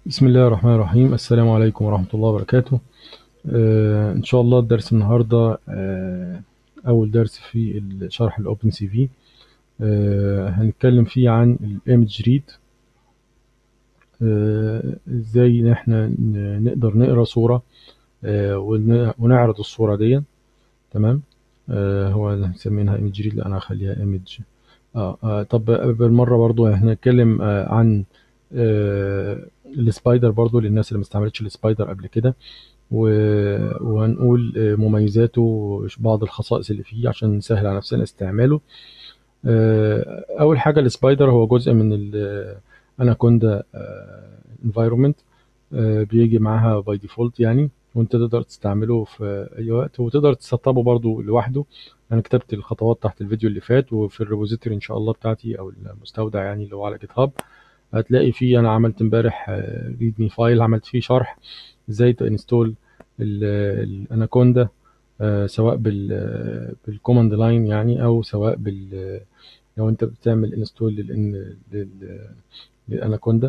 بسم الله الرحمن الرحيم السلام عليكم ورحمة الله وبركاته آه إن شاء الله الدرس النهاردة آه أول درس في شرح الأوبن سي في آه هنتكلم فيه عن الإيمج ريد آه إزاي إن إحنا ن- نقدر نقرأ صورة آه ون- ونعرض الصورة دي تمام آه هو هنسميها إيمج ريد لا أنا هخليها إيمج آه, آه طب بالمرة برضو إحنا هنتكلم آه عن آه السبايدر برضو للناس اللي ما استعملتش السبايدر قبل كده و- وهنقول آه، مميزاته وبعض الخصائص اللي فيه عشان نسهل على نفسنا استعماله آه، اول حاجه السبايدر هو جزء من الاناكوندا انفايرومنت بيجي معاها باي ديفولت يعني وانت تقدر تستعمله في اي وقت وتقدر تسطبه برضو لوحده انا كتبت الخطوات تحت الفيديو اللي فات وفي الريبوزيتوري ان شاء الله بتاعتي او المستودع يعني اللي هو على جيت هاب هتلاقي فيه انا عملت امبارح ريد مي فايل عملت فيه شرح ازاي تنستول الاناكوندا آه، سواء بال بالكوماند لاين يعني او سواء بال لو انت بتعمل انستول للاناكوندا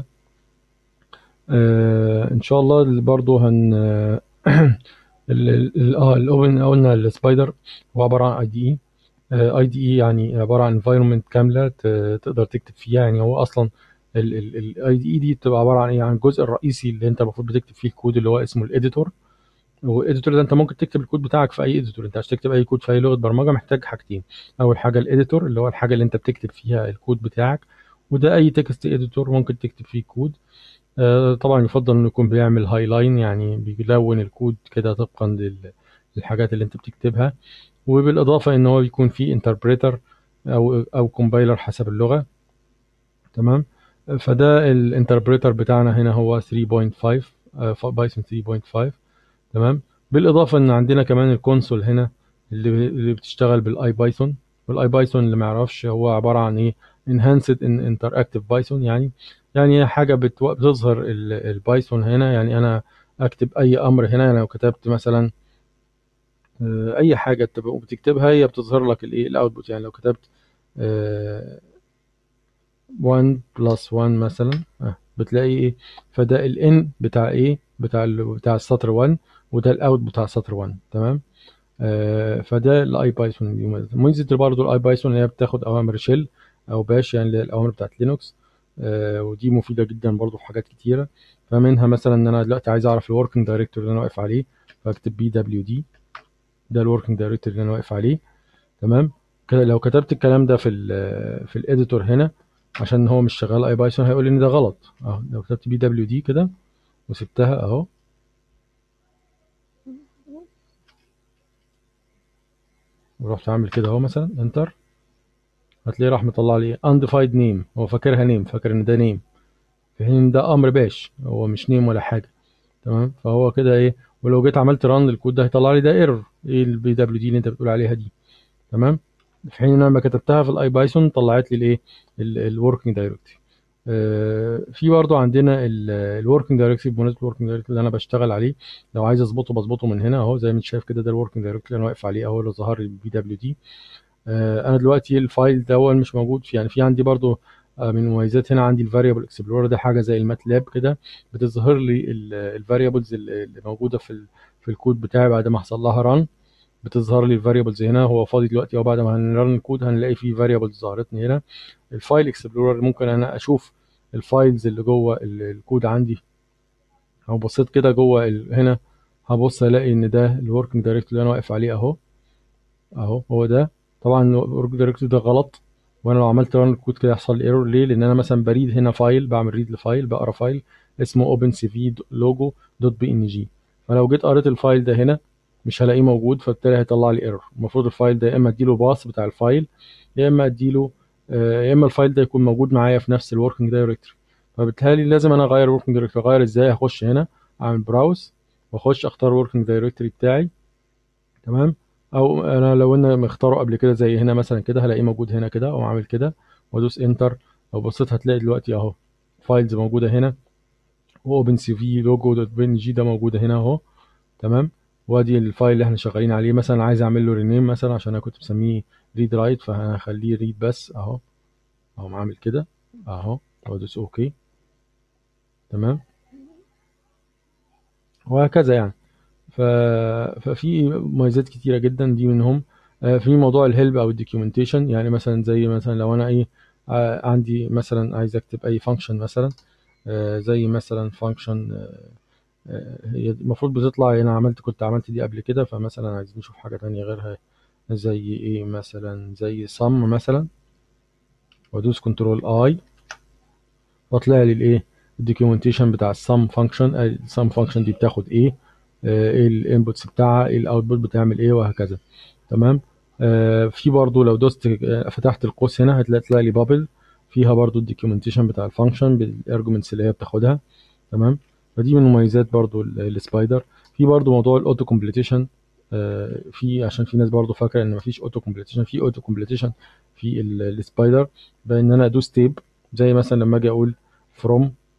آه، ان شاء الله برضو هن ال- ال- اه الاوبن قلنا السبايدر هو عباره عن اي دي اي اي دي اي يعني عباره عن انفايرمنت كامله ت- تقدر تكتب فيها يعني هو اصلا الاي دي اي دي بتبقى عباره عن ايه عن الجزء الرئيسي اللي انت المفروض بتكتب فيه الكود اللي هو اسمه الاديتور والاديتور ده انت ممكن تكتب الكود بتاعك في اي اديتور انت عشان تكتب اي كود في اي لغه برمجه محتاج حاجتين اول حاجه الاديتور اللي هو الحاجه اللي انت بتكتب فيها الكود بتاعك وده اي تكست اديتور ممكن تكتب فيه كود آه، طبعا يفضل انه يكون بيعمل هايلاين يعني بيلون الكود كده طبقا لل- للحاجات اللي انت بتكتبها وبالاضافه ان هو يكون فيه انتربريتر او او كومبايلر حسب اللغه تمام فده الانتربريتر بتاعنا هنا هو 3.5 بايثون 3.5 تمام بالاضافه ان عندنا كمان الكونسول هنا اللي اللي بتشتغل بالاي بايثون والاي بايثون اللي ما يعرفش هو عباره عن ايه enhanced in interactive بايثون يعني يعني هي حاجه بتو- بتظهر ال- البايثون هنا يعني انا اكتب اي امر هنا يعني لو كتبت مثلا آه، اي حاجه تبقى بتكتبها هي بتظهر لك الايه الاوتبوت يعني لو كتبت آه، 1 بلس 1 مثلا آه، بتلاقي ايه فده الان بتاع ايه بتاع ال- بتاع السطر 1 وده الاوت بتاع سطر 1 تمام آه، فده الاي بايثون دي ميزه ميزة برضه الاي بايثون اللي هي بتاخد اوامر شيل او باش يعني اللي هي الاوامر بتاعت لينوكس آه، ودي مفيده جدا برضه في حاجات كتيره فمنها مثلا ان انا دلوقتي عايز اعرف الوركينج دايركتوري اللي انا واقف عليه فاكتب بي دبليو دي ده الوركينج دايركتوري اللي انا واقف عليه تمام كده لو كتبت الكلام ده في ال في الاديتور هنا عشان هو مش شغال اي بايثون هيقول لي ان ده غلط اهو لو كتبت بي دبليو دي كده وسبتها اهو ورحت عامل كده اهو مثلا انتر هتلاقيه راح مطلع لي undefined name هو فاكرها نيم فاكر ان ده نيم في حين ان ده امر باش هو مش نيم ولا حاجه تمام فهو كده ايه ولو جيت عملت ران للكود ده هيطلع لي ده ايرور ايه البي دبليو دي اللي انت بتقول عليها دي تمام في حين ان انا لما كتبتها في الاي بايثون طلعت لي الايه الوركينج دايركتوري في برضو عندنا الوركينج دايركتوري بمناسبه الوركينج دايركتوري اللي انا بشتغل عليه لو عايز اظبطه بظبطه من هنا اهو زي ما انت شايف كده ده الوركينج دايركتوري اللي انا واقف عليه اهو اللي ظهر لي البي دبليو دي آه، انا دلوقتي الفايل ده مش موجود في يعني في عندي برضو آه، من المميزات هنا عندي الفاريبل اكسبلورر ده حاجه زي الماتلاب كده بتظهر لي الفاريبلز اللي موجوده في ال- في الكود بتاعي بعد ما حصل لها ران بتظهر لي الفاريبلز هنا هو فاضي دلوقتي او بعد ما هنرن الكود هنلاقي فيه فاريبلز ظهرتني هنا الفايل اكسبلورر ممكن انا اشوف الفايلز اللي جوه ال- الكود عندي لو بصيت كده جوه ال- هنا هبص الاقي ان ده الوركينج دايركتوري اللي انا واقف عليه اهو اهو هو ده طبعا الورك دايركتوري ده غلط وانا لو عملت ران الكود كده يحصل لي ايرور ليه لان انا مثلا بريد هنا فايل بعمل ريد لفايل بقرا فايل اسمه اوبن سي في لوجو دوت بي ان جي فلو جيت قريت الفايل ده هنا مش هلاقيه موجود فبالتالي هيطلع لي ايرور المفروض الفايل ده يا اما اديله باص بتاع الفايل يا اما اديله آه، يا اما الفايل ده يكون موجود معايا في نفس الوركينج دايركتوري فبالتالي لازم انا اغير الوركينج دايركتوري اغير ازاي هخش هنا اعمل براوز واخش اختار الوركينج دايركتوري بتاعي تمام او انا لو انا مختاره قبل كده زي هنا مثلا كده هلاقيه موجود هنا كده او عامل كده وادوس انتر لو بصيت هتلاقي دلوقتي اهو فايلز موجوده هنا واوبن سي في لوجو دوت بي جي ده موجوده هنا اهو تمام وادي الفايل اللي احنا شغالين عليه مثلا عايز اعمل له رينيم مثلا عشان انا كنت مسميه ريد رايت فهخليه ريد بس اهو اهو عامل كده اهو وادوس اوكي تمام وهكذا يعني ف... ففي مميزات كتيره جدا دي منهم آه، في موضوع الهيلب او الدوكيومنتيشن يعني مثلا زي مثلا لو انا ايه آه، عندي مثلا عايز اكتب اي فانكشن مثلا آه، زي مثلا فانكشن هي المفروض بتطلع انا عملت كنت عملت دي قبل كده فمثلا عايزين نشوف حاجه تانية غيرها زي ايه مثلا زي sum مثلا وادوس كنترول اي واطلع لي الايه الدوكيومنتيشن بتاع السم فانكشن السم فانكشن دي بتاخد ايه آه، ايه الانبوتس بتاعها ايه الاوتبوت بتعمل ايه وهكذا تمام آه في برضو لو دوست آه، فتحت القوس هنا هتلاقي تلاقي لي بابل فيها برضو الدوكيومنتيشن بتاع الفانكشن بالارجمنتس اللي هي بتاخدها تمام فدي من مميزات برضو السبايدر في برضو موضوع الاوتو كومبليتيشن آه في عشان في ناس برضو فاكره ان مفيش اوتو كومبليتيشن في اوتو كومبليتيشن في السبايدر بان انا ادوس تيب زي مثلا لما اجي اقول from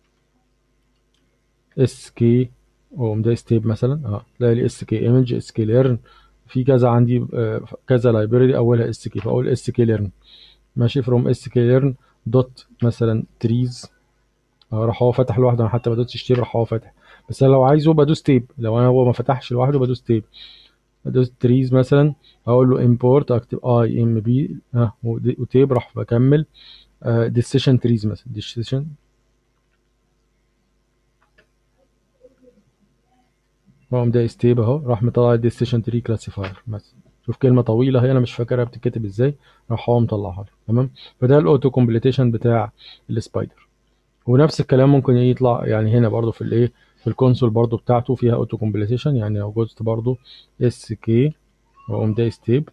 اس كي واقوم دايس تيب مثلا اه تلاقي لي اس كي ايمج اس كي ليرن في كذا عندي آه، كذا لايبراري اولها اس كي فاقول اس كي ليرن ماشي فروم اس كي ليرن دوت مثلا تريز راح هو فتح لوحده انا حتى ما دوتش تيب راح هو فاتح بس انا لو عايزه بدوس تيب لو انا هو ما فتحش لوحده بدوس تيب بدوس تريز مثلا اقول له امبورت اكتب اي ام بي اه وتيب راح بكمل ديسيشن تريز مثلا ديسيشن واقوم دايس تيب اهو راح مطلع الديسيشن تري كلاسيفاير مثلا شوف كلمه طويله هي انا مش فاكرها بتتكتب ازاي راح هو مطلعها لي تمام فده الاوتو كومبليتيشن بتاع السبايدر ونفس الكلام ممكن يطلع يعني هنا برضو في الايه في الكونسول برضو بتاعته فيها اوتو كومبليتيشن يعني لو جزت برضو اس كي واقوم دايس تيب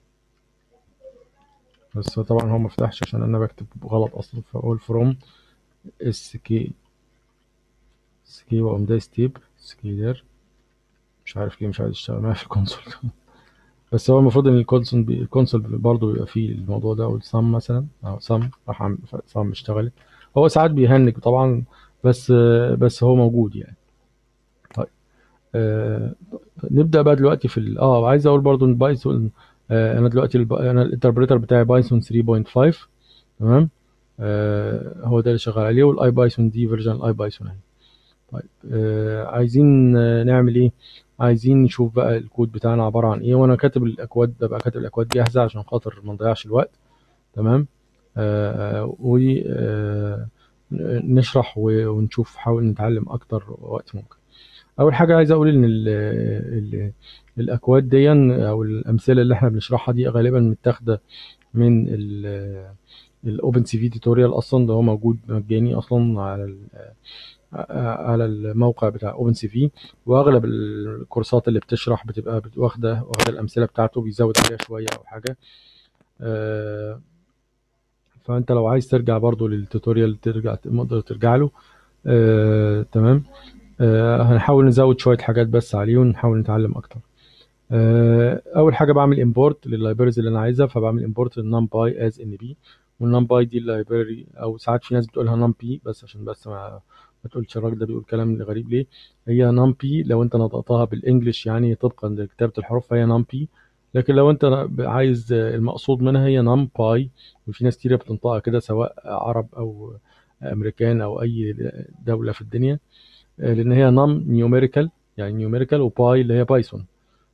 بس طبعا هو ما فتحش عشان انا بكتب غلط اصلا فاقول فروم اس كي اس كي واقوم دايس تيب سكيلر مش عارف ليه مش عايز اشتغل معايا في الكونسول بس هو المفروض ان الكونسول بي الكونسول برضه بيبقى فيه الموضوع ده والصم مثلا او صم راح صم اشتغلت هو ساعات بيهنج طبعا بس بس هو موجود يعني طيب آه نبدا بقى دلوقتي في ال... اه عايز اقول برضه ان بايثون آه انا دلوقتي الب... انا الانتربريتر بتاعي بايثون 3.5 تمام آه هو ده اللي شغال عليه والاي بايثون دي فيرجن الاي بايثون اهي طيب آه عايزين نعمل ايه عايزين نشوف بقى الكود بتاعنا عبارة عن ايه وانا كاتب الاكواد ببقى كاتب الاكواد جاهزة عشان خاطر ما نضيعش الوقت تمام آه ونشرح ونشوف حاول نتعلم اكتر وقت ممكن اول حاجة عايز اقول ان ال ال الاكواد دي او الامثلة اللي احنا بنشرحها دي غالبا متاخدة من الاوبن سي في توتوريال اصلا ده هو موجود مجاني اصلا على على الموقع بتاع اوبن سي في واغلب الكورسات اللي بتشرح بتبقى واخده واخده الامثله بتاعته بيزود عليها شويه او حاجه آه، فانت لو عايز ترجع برضو للتوتوريال ترجع تقدر ترجع له آه، تمام آه، هنحاول نزود شويه حاجات بس عليه ونحاول نتعلم اكتر اول حاجه بعمل امبورت لللايبرز اللي انا عايزها فبعمل امبورت باي از ان بي باي دي اللايبراري او ساعات في ناس بتقولها نم بي بس عشان بس ما ما تقولش الراجل ده بيقول كلام غريب ليه هي نامبي لو انت نطقتها بالانجلش يعني طبقا لكتابه الحروف فهي نامبي لكن لو انت عايز المقصود منها هي نام باي وفي ناس كتير بتنطقها كده سواء عرب او امريكان او اي دوله في الدنيا لان هي نام نيوميريكال يعني نيوميريكال وباي اللي هي بايثون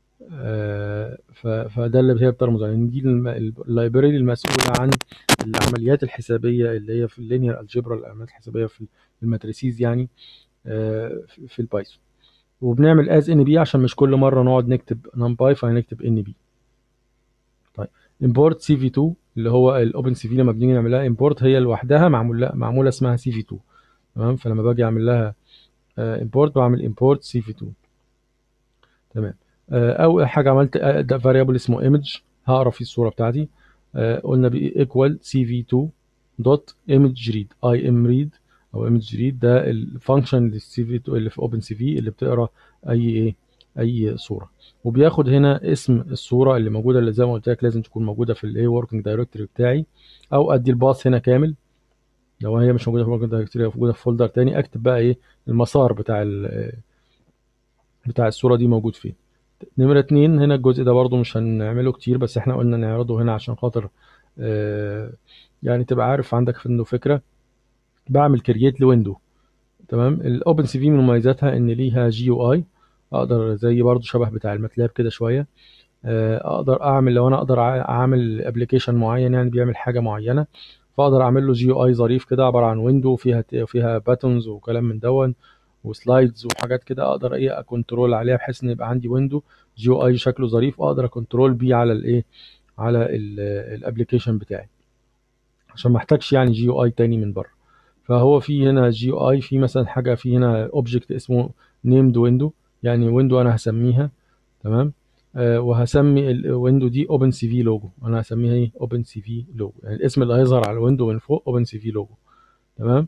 فده اللي هي بترمز عليه دي اللايبراري المسؤوله عن العمليات الحسابيه اللي هي في اللينير الجبرا العمليات الحسابيه في الماتريسيز يعني آه، في البايثون وبنعمل از ان بي عشان مش كل مره نقعد نكتب نمباي فهنكتب ان بي طيب امبورت سي في 2 اللي هو الاوبن سي في لما بنيجي نعمل امبورت هي لوحدها معمول معموله اسمها سي في 2 تمام فلما باجي اعمل لها امبورت آه، بعمل امبورت سي في 2 تمام آه، اول حاجه عملت ده فاريبل اسمه ايمج هقرا فيه الصوره بتاعتي قلنا بي ايكوال سي في 2 دوت ايمج ريد اي ام ريد او ايمج ريد ده الفانكشن للسي في اللي في اوبن سي في اللي بتقرا اي ايه اي صوره وبياخد هنا اسم الصوره اللي موجوده اللي زي ما قلت لك لازم تكون موجوده في الايه وركينج دايركتوري بتاعي او ادي الباص هنا كامل لو هي مش موجوده في الوركينج دايركتوري موجوده في فولدر تاني اكتب بقى ايه المسار بتاع بتاع الصوره دي موجود فين نمرة اتنين هنا الجزء ده برضو مش هنعمله كتير بس احنا قلنا نعرضه هنا عشان خاطر آه يعني تبقى عارف عندك عنده فكرة بعمل كرييت لويندو تمام الاوبن سي في من مميزاتها ان ليها جي يو اي اقدر زي برضو شبه بتاع الماتلاب كده شويه آه، اقدر اعمل لو انا اقدر أع- اعمل ابلكيشن معين يعني بيعمل حاجه معينه فاقدر اعمل له جي يو اي ظريف كده عباره عن ويندو فيها فيها باتونز وكلام من دون وسلايدز وحاجات كده اقدر ايه اكونترول عليها بحيث ان يبقى عندي ويندو جي يو اي شكله ظريف اقدر اكونترول بيه على الايه على الابلكيشن بتاعي عشان ما احتاجش يعني جي يو اي تاني من بره فهو في هنا جي يو اي في مثلا حاجه في هنا اوبجكت اسمه نيمد ويندو يعني ويندو انا هسميها تمام آه وهسمي الويندو دي اوبن سي في لوجو انا هسميها ايه اوبن سي في لوجو يعني الاسم اللي هيظهر على الويندو من فوق اوبن سي في لوجو تمام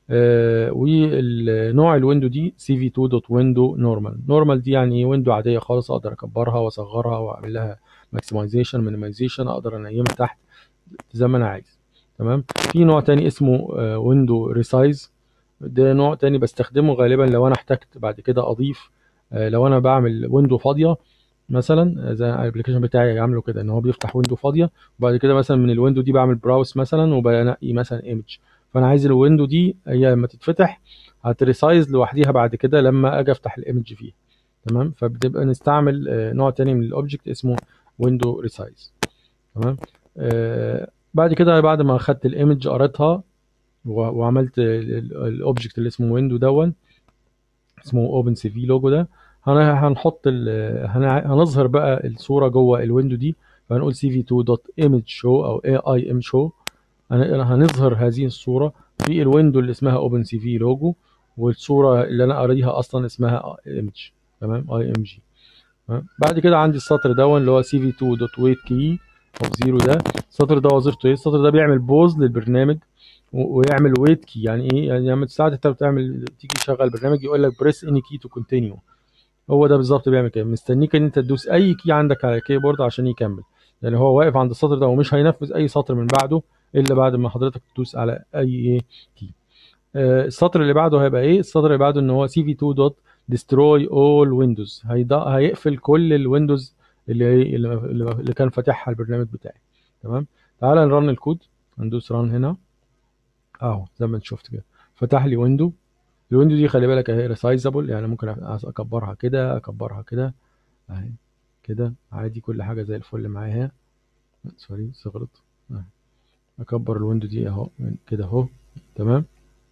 آه والنوع الويندو دي سي في 2 دوت ويندو نورمال نورمال دي يعني ايه ويندو عاديه خالص اقدر اكبرها واصغرها واعمل لها ماكسمايزيشن مينيمايزيشن اقدر انيمها تحت زي ما انا عايز تمام في نوع تاني اسمه ويندو ريسايز ده نوع تاني بستخدمه غالبا لو انا احتجت بعد كده اضيف آه، لو انا بعمل ويندو فاضيه مثلا زي الابلكيشن بتاعي عامله كده ان هو بيفتح ويندو فاضيه وبعد كده مثلا من الويندو دي بعمل براوس مثلا وبنقي مثلا ايمج فانا عايز الويندو دي هي لما تتفتح هتريسايز لوحديها بعد كده لما اجي افتح الايمج فيها تمام فبتبقى نستعمل آه، نوع تاني من الاوبجكت اسمه ويندو ريسايز تمام آه بعد كده بعد ما اخدت الايمج قريتها و- وعملت الاوبجكت اللي اسمه ويندو دون اسمه اوبن سي في لوجو ده هن- هنحط ال- هن- هنظهر بقى الصوره جوه الويندو دي فهنقول سي في 2 دوت ايمج شو او اي اي ام شو هنظهر هذه الصوره في الويندو اللي اسمها اوبن سي في لوجو والصوره اللي انا قاريها اصلا اسمها ايمج تمام اي ام جي بعد كده عندي السطر ده اللي هو سي في 2 دوت ويت كي او زيرو ده السطر ده وظيفته ايه السطر ده بيعمل بوز للبرنامج و- ويعمل ويت كي يعني ايه يعني لما ساعات انت بتعمل تيجي تشغل البرنامج يقول لك بريس اني كي تو كونتينيو هو ده بالظبط بيعمل كده مستنيك ان انت تدوس اي كي عندك على الكيبورد عشان يكمل يعني هو واقف عند السطر ده ومش هينفذ اي سطر من بعده الا بعد ما حضرتك تدوس على اي ايه كي آه، السطر اللي بعده هيبقى ايه السطر اللي بعده ان هو سي في 2 دوت ديستروي اول ويندوز هيقفل كل الويندوز اللي اللي اللي كان فاتحها البرنامج بتاعي تمام تعال نرن الكود هندوس ران هنا اهو زي ما انت شفت كده فتح لي ويندو الويندو دي خلي بالك اهي ريسايزابل يعني ممكن أ- اكبرها كده اكبرها كده اهي كده عادي كل حاجه زي الفل معاها سوري صغرت أهي. اكبر الويندو دي اهو من كده اهو تمام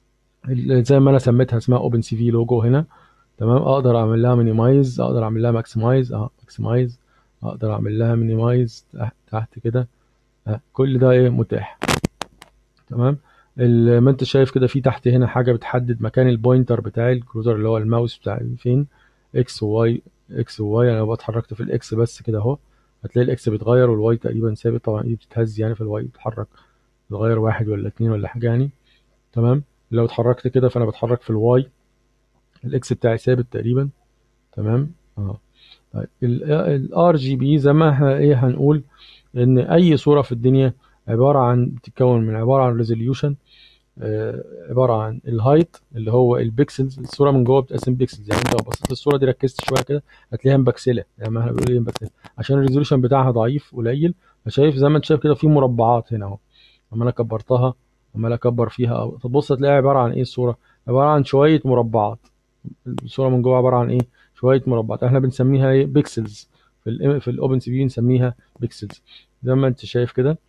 ال- زي ما انا سميتها اسمها اوبن سي في لوجو هنا تمام اقدر اعمل لها مينيمايز اقدر اعمل لها ماكسمايز اه ماكسمايز اقدر اعمل لها مينيمايز تحت, تحت كده آه. كل ده ايه متاح تمام ال- ما انت شايف كده في تحت هنا حاجه بتحدد مكان البوينتر بتاعي الكروزر اللي هو الماوس بتاعي فين اكس وواي اكس وواي انا لو اتحركت في الاكس بس كده اهو هتلاقي الاكس بيتغير والواي تقريبا ثابت طبعا ايدي بتتهز يعني فالواي بيتحرك بيتغير واحد ولا اتنين ولا حاجه يعني تمام لو اتحركت كده فانا بتحرك في الواي الاكس بتاعي ثابت تقريبا تمام اه طيب الار جي بي زي ما احنا ايه هنقول ان اي صوره في الدنيا عباره عن بتتكون من عباره عن ريزوليوشن عباره عن الهايت اللي هو البكسلز الصوره من جوه بتقسم بيكسلز يعني انت لو بصيت للصوره دي ركزت شويه كده هتلاقيها مبكسله يعني ما احنا بنقول ايه مبكسله عشان الريزوليوشن بتاعها ضعيف قليل فشايف زي ما انت شايف كده في مربعات هنا اهو لما انا كبرتها عمال اكبر فيها او تبص هتلاقيها عباره عن ايه الصوره عباره عن شويه مربعات الصوره من جوه عباره عن ايه شويه مربعات احنا بنسميها ايه بيكسلز في ال في الاوبن سي بي بنسميها بيكسلز زي ما انت شايف كده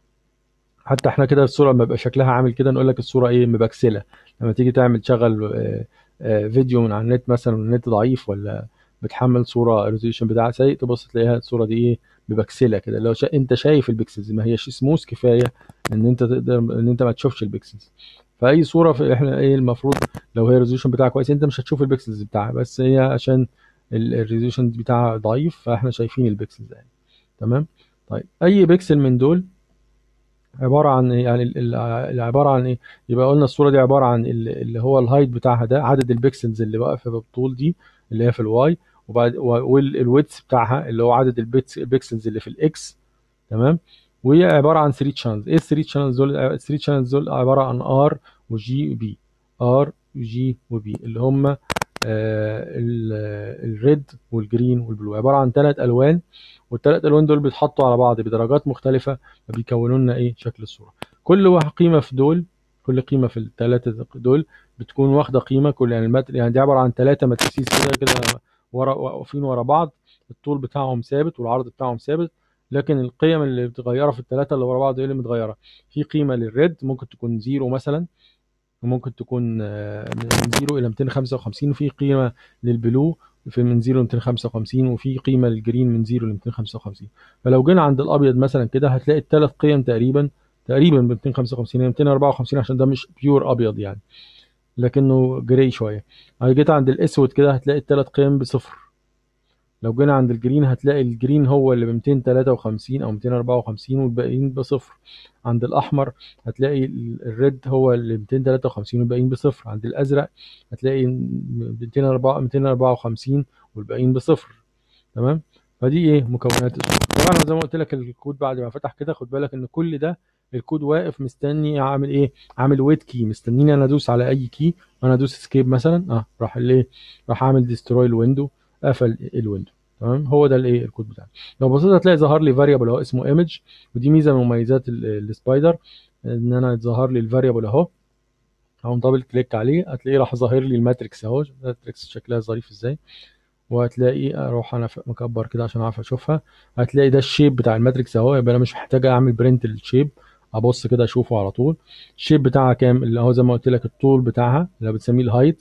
حتى احنا كده الصوره لما يبقى شكلها عامل كده نقول لك الصوره ايه مبكسله لما تيجي تعمل تشغل آه، آه، فيديو من على النت مثلا والنت ضعيف ولا بتحمل صوره الريزوليوشن بتاعها سيء تبص تلاقيها الصوره دي ايه مبكسله كده لو شا... انت شايف البيكسلز ما هيش سموث كفايه ان انت تقدر ان انت ما تشوفش البيكسلز فاي صوره في احنا ايه المفروض لو هي الريزوليوشن بتاعها كويس انت مش هتشوف البيكسلز بتاعها بس هي عشان الريزوليوشن بتاعها ضعيف فاحنا شايفين البيكسلز يعني تمام طيب اي بيكسل من دول عباره عن إيه؟ يعني ال- ال- العباره عن ايه يبقى قلنا الصوره دي عباره عن ال- اللي هو الهايت بتاعها ده عدد البيكسلز اللي واقفه بالطول دي اللي هي في الواي وبعد والويدث بتاعها اللي هو عدد البيتس- البيكسلز اللي في الاكس تمام وهي عباره عن 3 شانلز ايه ال 3 شانلز دول ال 3 شانلز دول عباره عن ار وجي وبي ار وجي وبي اللي هم الريد والجرين والبلو عباره عن ثلاث الوان والثلاث الوان دول بيتحطوا على بعض بدرجات مختلفه فبيكونوا لنا ايه شكل الصوره كل واحد قيمه في دول كل قيمه في الثلاثه دول بتكون واخده قيمه كل يعني المت... يعني دي عباره عن ثلاثه ماتريسيز كده كده ورا واقفين ورا بعض الطول بتاعهم ثابت والعرض بتاعهم ثابت لكن القيم اللي متغيره في الثلاثه اللي ورا بعض هي اللي متغيره في قيمه للريد ممكن تكون زيرو مثلا وممكن تكون آه، من زيرو الى 255 وفي قيمه للبلو في من زيرو ل 255 وفي قيمه للجرين من زيرو ل 255 فلو جينا عند الابيض مثلا كده هتلاقي الثلاث قيم تقريبا تقريبا ب 255 هي 254 عشان ده مش بيور ابيض يعني لكنه جراي شويه لو جيت عند الاسود كده هتلاقي الثلاث قيم بصفر لو جينا عند الجرين هتلاقي الجرين هو اللي ب 253 او 254 والباقيين بصفر عند الاحمر هتلاقي ال- الريد هو اللي 253 والباقيين بصفر عند الازرق هتلاقي 204 254 والباقيين بصفر تمام فدي ايه مكونات الصوره طبعا زي ما قلت لك الكود بعد ما فتح كده خد بالك ان كل ده الكود واقف مستني اعمل ايه عامل ويت كي مستنيني انا ادوس على اي كي انا ادوس اسكيب مثلا اه راح الايه راح اعمل ديستروي الويندو قفل الويندو تمام هو ده الايه الكود بتاعي لو بصيت هتلاقي ظهر لي فاريبل اهو اسمه ايمج ودي ميزه من مميزات ال- السبايدر ان انا ظهر لي الفاريبل اهو هقوم دبل كليك عليه هتلاقيه راح ظاهر لي الماتريكس اهو الماتريكس شكلها ظريف ازاي وهتلاقي اروح انا ف- مكبر كده عشان اعرف اشوفها هتلاقي ده الشيب بتاع الماتريكس اهو يبقى انا مش محتاج اعمل برنت للشيب ابص كده اشوفه على طول الشيب بتاعها كام اللي هو زي ما قلت لك الطول بتاعها اللي بتسميه الهايت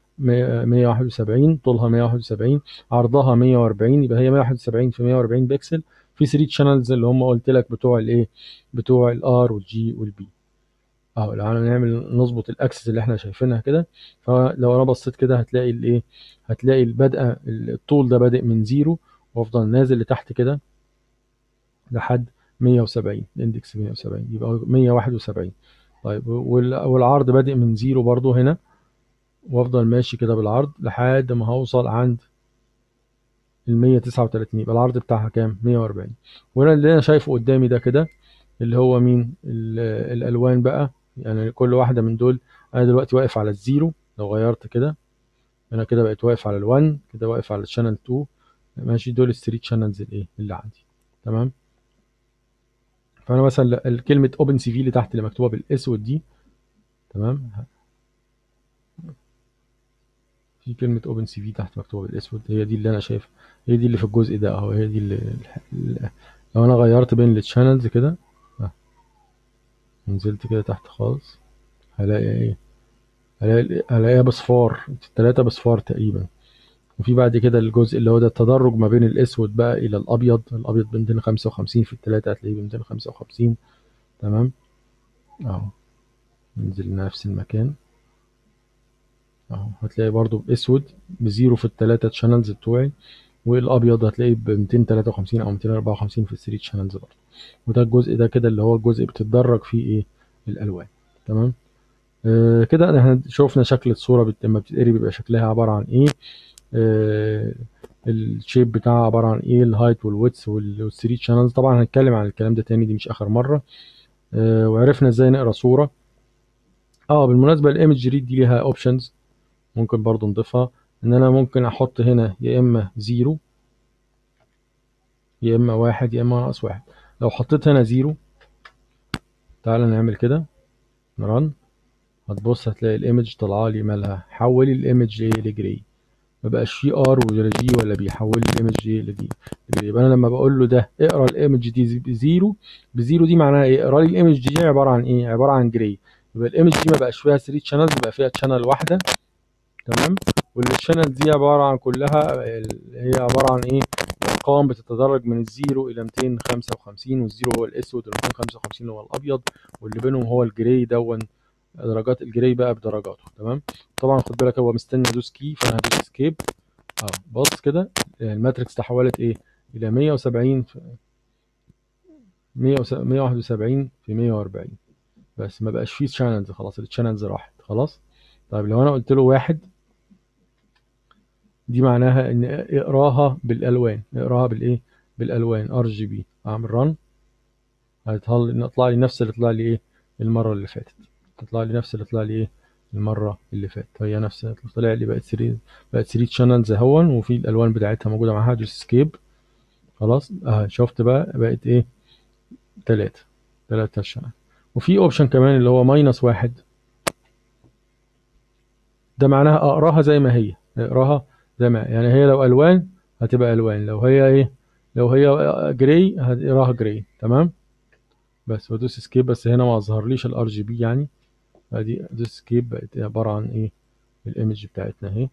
171 طولها 171 عرضها 140 يبقى هي 171 في 140 بكسل في 3 شانلز اللي هم قلت لك بتوع الايه بتوع الار والجي والبي اهو لو انا نعمل نظبط الاكسس اللي احنا شايفينها كده فلو انا بصيت كده هتلاقي الايه هتلاقي البدء الطول ده بادئ من زيرو وافضل نازل لتحت كده لحد 170 الاندكس 170 يبقى 171 طيب وال- والعرض بادئ من زيرو برضو هنا وافضل ماشي كده بالعرض لحد ما هوصل عند ال 139 يبقى العرض بتاعها كام 140 وانا اللي انا شايفه قدامي ده كده اللي هو مين ال- الالوان بقى يعني كل واحده من دول انا دلوقتي واقف على الزيرو لو غيرت كده انا كده بقيت واقف على ال1 كده واقف على الشانل 2 ماشي دول الستريت شانلز الايه اللي عندي تمام فانا مثلا ال- كلمه اوبن سي في اللي تحت اللي مكتوبه بالاسود دي تمام في كلمة اوبن سي في تحت مكتوبة بالاسود هي دي اللي انا شايفها هي دي اللي في الجزء ده اهو هي دي اللي اللي- لو انا غيرت بين التشانلز كده اه نزلت كده تحت خالص هلاقي ايه هلاقي هلاقيها بصفار التلاتة بصفار تقريبا وفي بعد كده الجزء اللي هو ده التدرج ما بين الاسود بقى الى الابيض الابيض ب 255 في التلاتة هتلاقيه ب 255 تمام اهو ننزل نفس المكان اهو هتلاقي برضو باسود بزيرو في التلاتة شانلز بتوعي والابيض هتلاقيه ب 253 او 254 في الثري شانلز برضه وده الجزء ده كده اللي هو الجزء بتتدرج فيه ايه الالوان تمام آه كده احنا شوفنا شكل الصوره بت- لما بتتقري بيبقى شكلها عباره عن ايه آه الشيب بتاعها عباره عن ايه الهايت والويتس والثري شانلز طبعا هنتكلم عن الكلام ده تاني دي مش اخر مره آه وعرفنا ازاي نقرا صوره اه بالمناسبه الايمج ريد دي ليها اوبشنز ممكن برضو نضيفها ان انا ممكن احط هنا يا اما زيرو يا اما واحد يا اما ناقص واحد لو حطيت هنا زيرو تعالى نعمل كده نرن هتبص هتلاقي الايمج طالعه لي مالها حولي الايمج لايه لجري ما بقاش فيه ار ولا جي ولا بي حول لي الايمج دي لجي لجري. يبقى انا لما بقول له ده اقرا الايمج دي بزيرو بزيرو دي معناها ايه اقرا لي الايمج دي عباره عن ايه عباره عن جري يبقى الايمج دي ما بقاش فيها 3 شانلز بقى فيها شانل واحده تمام والشانل دي عباره عن كلها ال- هي عباره عن ايه ارقام بتتدرج من الزيرو الى 255 والزيرو هو الاسود وال 255 هو الابيض واللي بينهم هو الجراي دون درجات الجراي بقى بدرجاته تمام طبعا خد بالك هو مستني ادوس كي فانا هدوس اسكيب اه بص كده الماتريكس تحولت ايه الى 170 في 171 في 140 بس ما بقاش فيه شانلز خلاص الشانلز راحت خلاص طيب لو انا قلت له واحد دي معناها ان اقراها بالالوان اقراها بالايه بالالوان ار جي بي اعمل رن هيطلع لي نفس اللي طلع لي ايه المره اللي فاتت تطلع لي نفس اللي طلع لي ايه المره اللي فاتت هي نفس اللي طلع لي بقت 3 بقت 3 شانلز اهون وفي الالوان بتاعتها موجوده معاها دوس سكيب خلاص اه شفت بقى بقت ايه تلاتة تلاتة شانل وفي اوبشن كمان اللي هو ماينس واحد ده معناها اقراها زي ما هي اقراها زي ما يعني هي لو الوان هتبقى الوان لو هي ايه لو هي جراي هتقراها جراي تمام بس بدوس اسكيب بس هنا ما ظهرليش الار جي بي يعني ادي ادوس اسكيب بقت عباره عن ايه الايمج بتاعتنا اهي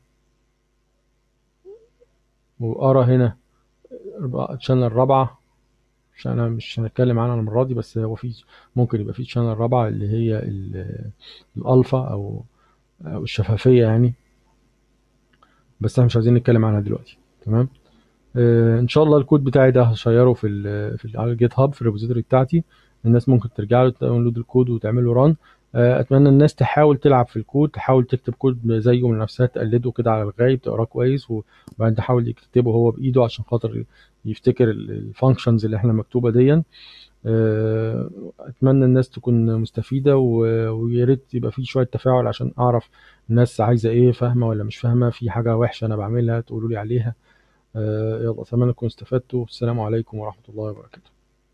وارى هنا الشانل رابعه مش انا مش هنتكلم عنها المره دي بس هو في ممكن يبقى في شانل رابعه اللي هي ال- الالفا او او الشفافيه يعني بس احنا مش عايزين نتكلم عنها دلوقتي تمام آه ان شاء الله الكود بتاعي ده هشيره في ال في ال على الجيت هاب في الريبوزيتوري بتاعتي الناس ممكن ترجع له تداونلود الكود وتعمل له ران اتمنى الناس تحاول تلعب في الكود تحاول تكتب كود زيه من نفسها تقلده كده على الغايب تقراه كويس وبعدين تحاول يكتبه هو بايده عشان خاطر يفتكر الفانكشنز اللي احنا مكتوبه دي آه، اتمنى الناس تكون مستفيده و- ويا ريت يبقى في شويه تفاعل عشان اعرف الناس عايزه ايه فاهمه ولا مش فاهمه في حاجه وحشه انا بعملها تقولوا لي عليها آه، يلا اتمنى تكونوا استفدتوا السلام عليكم ورحمه الله وبركاته